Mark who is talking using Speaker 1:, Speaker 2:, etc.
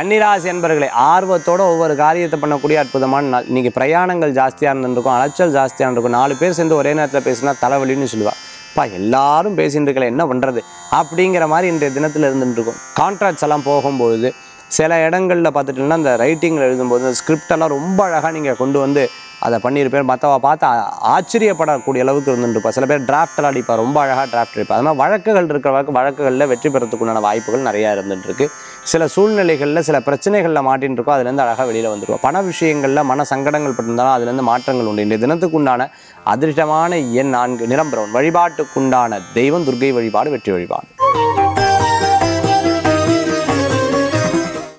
Speaker 1: கன்னிராசி என்பர்களை ஆர்வத்தோட ஒவ்வொரு காரியத்தை பண்ணக்கூடிய அற்புதமான நாள் இன்னைக்கு பிரயாணங்கள் ஜாஸ்தியாக இருந்திருக்கும் அலைச்சல் ஜாஸ்தியாக இருந்திருக்கும் நாலு பேர் சேர்ந்து ஒரே நேரத்தில் பேசினா தலைவலின்னு சொல்லுவா பா எல்லாரும் பேசிட்டு இருக்கல என்ன பண்ணுறது அப்படிங்கிற மாதிரி இன்றைய தினத்தில் இருந்துட்டு இருக்கும் கான்ட்ராக்ட்ஸ் எல்லாம் போகும்பொழுது சில இடங்களில் பார்த்துட்டீங்கன்னா அந்த ரைட்டிங்கில் எழுதும்போது அந்த ஸ்கிரிப்ட் எல்லாம் ரொம்ப அழகாக நீங்கள் கொண்டு வந்து அதை பண்ணியிருப்பேன் மற்றவ பார்த்து ஆ- ஆச்சரியப்படக்கூடிய அளவுக்கு இருந்துருப்பா சில பேர் டிராஃப்ட் எல்லாம் அடிப்பா ரொம்ப அழகாக டிராஃப்ட் அடிப்பா அது மாதிரி வழக்குகள் இருக்கிற வழக்கு வழக்குகளில் வெற்றி பெறத்துக்குண்டான வாய்ப்புகள் நிறையா இருந்துட்டு இருக்கு சில சூழ்நிலைகளில் சில பிரச்சனைகளில் மாட்டின்னு இருக்கோ அதுலேருந்து அழகாக வெளியில் வந்துருவோம் பண விஷயங்களில் மன சங்கடங்கள் பட்டிருந்தாலும் அதுலேருந்து மாற்றங்கள் உண்டு இன்றைய தினத்துக்கு உண்டான அதிர்ஷ்டமான எண் நான்கு நிறம் பிரவுன் வழிபாட்டுக்குண்டான தெய்வம் துர்க்கை வழிபாடு வெற்றி வழிபாடு